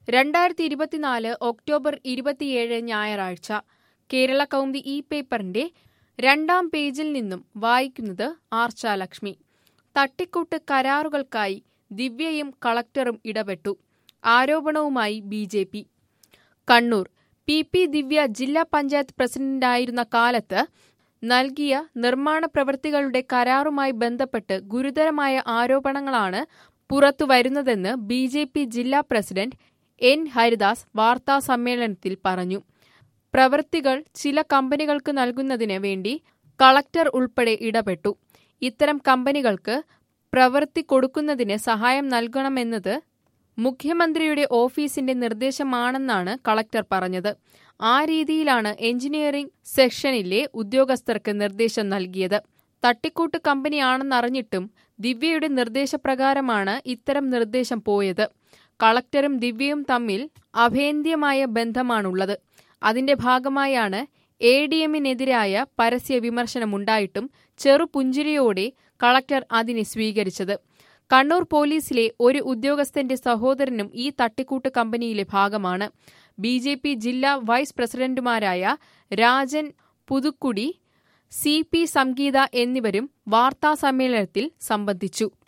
രണ്ടായിരത്തി ഇരുപത്തിനാല് ഒക്ടോബർ ഇരുപത്തിയേഴ് ഞായറാഴ്ച കേരള കൗമുദി ഈ പേപ്പറിന്റെ രണ്ടാം പേജിൽ നിന്നും വായിക്കുന്നത് ആർച്ചാലക്ഷ്മി തട്ടിക്കൂട്ട് കരാറുകൾക്കായി ദിവ്യയും കളക്ടറും ഇടപെട്ടു ആരോപണവുമായി B J P Kannur P P Divya ജില്ലാ പഞ്ചായത്ത് പ്രസിഡന്റായിരുന്ന കാലത്ത് നൽകിയ നിർമ്മാണ പ്രവൃത്തികളുടെ കരാറുമായി ബന്ധപ്പെട്ട് ഗുരുതരമായ ആരോപണങ്ങളാണ് പുറത്തുവരുന്നതെന്ന് ബി ജെ പി ജില്ലാ പ്രസിഡന്റ് എൻ ഹരിദാസ് വാർത്താ സമ്മേളനത്തിൽ പറഞ്ഞു പ്രവൃത്തികൾ ചില കമ്പനികൾക്ക് നൽകുന്നതിന് വേണ്ടി കളക്ടർ ഉൾപ്പെടെ ഇടപെട്ടു ഇത്തരം കമ്പനികൾക്ക് പ്രവൃത്തി കൊടുക്കുന്നതിന് സഹായം നൽകണമെന്നത് മുഖ്യമന്ത്രിയുടെ ഓഫീസിന്റെ നിർദ്ദേശമാണെന്നാണ് കളക്ടർ പറഞ്ഞത് ആ രീതിയിലാണ് എഞ്ചിനീയറിംഗ് സെക്ഷനിലെ ഉദ്യോഗസ്ഥർക്ക് നിർദ്ദേശം നൽകിയത് തട്ടിക്കൂട്ട് കമ്പനിയാണെന്നറിഞ്ഞിട്ടും ദിവ്യയുടെ നിർദ്ദേശപ്രകാരമാണ് ഇത്തരം നിർദ്ദേശം പോയത് കളക്ടറും ദിവ്യയും തമ്മിൽ അഭേദ്യമായ ബന്ധമാണുള്ളത് അതിന്റെ ഭാഗമായാണ് എ ഡി എമ്മിനെതിരായ പരസ്യ വിമർശനമുണ്ടായിട്ടും ചെറുപുഞ്ചിരിയോടെ കളക്ടർ അതിനെ സ്വീകരിച്ചത് കണ്ണൂർ പോലീസിലെ ഒരു ഉദ്യോഗസ്ഥന്റെ സഹോദരനും ഈ തട്ടിക്കൂട്ട് കമ്പനിയിലെ ഭാഗമാണ് ബി ജെ പി ജില്ലാ വൈസ് പ്രസിഡന്റുമാരായ രാജൻ പുതുക്കുടി സി പി സംഗീത എന്നിവരും വാർത്താസമ്മേളനത്തിൽ സംബന്ധിച്ചു